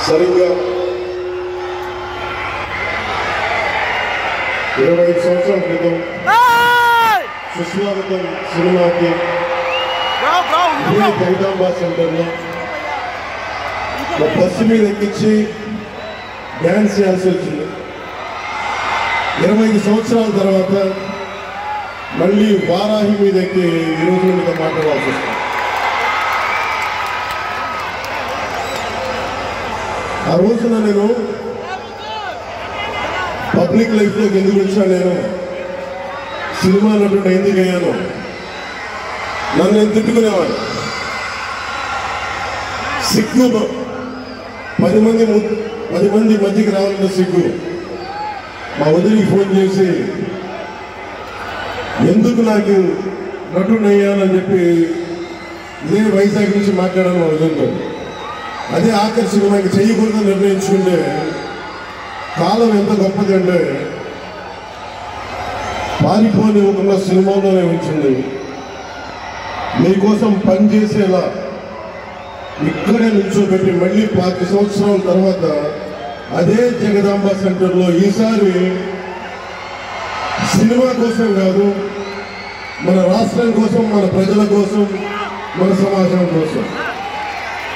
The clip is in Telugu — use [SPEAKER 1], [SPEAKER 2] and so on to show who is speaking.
[SPEAKER 1] సరిగ్గా ఇరవై ఐదు సంవత్సరాల క్రితం సుస్వాగతం సినిమాకి ఇదే జగదాంబ సెంటర్లో ఒక బస్సు మీద ఎక్కించి డ్యాన్స్ చేయాల్సి వచ్చింది ఇరవై ఐదు సంవత్సరాల తర్వాత మళ్ళీ వారాహి మీద ఎక్కి ఈ రోజు మీతో మాట్లాడాల్సి వస్తుంది ఆ రోజున నేను పబ్లిక్ లైఫ్లోకి ఎందుకు వచ్చాను నేను సినిమా నటుడు ఎందుకు అయ్యాను నన్ను నేను తిట్టుకునేవాడు సిగ్గు పది మంది ము- పది మంది మధ్యకి రావాలన్న సిగ్గు మా వదిలికి ఫోన్ చేసి ఎందుకు నాకు నటుడు అయ్యానని చెప్పి ఇదే వైజాగ్ నుంచి మాట్లాడాలని మా వదిలితో అదే ఆఖరి సినిమాకి చేయకూడదని నిర్ణయించుకుంటే కాలం ఎంత గొప్పది అంటే పారిపోనివ్వకుండా సినిమాలోనే ఉంచింది మీకోసం పనిచేసేలా ఇక్కడే నిల్చోబెట్టి మళ్ళీ పాతి సంవత్సరాల తర్వాత అదే జగదాంబ సెంటర్లో ఈసారి సినిమా కోసం కాదు మన రాష్ట్రం కోసం మన ప్రజల కోసం మన సమాజం కోసం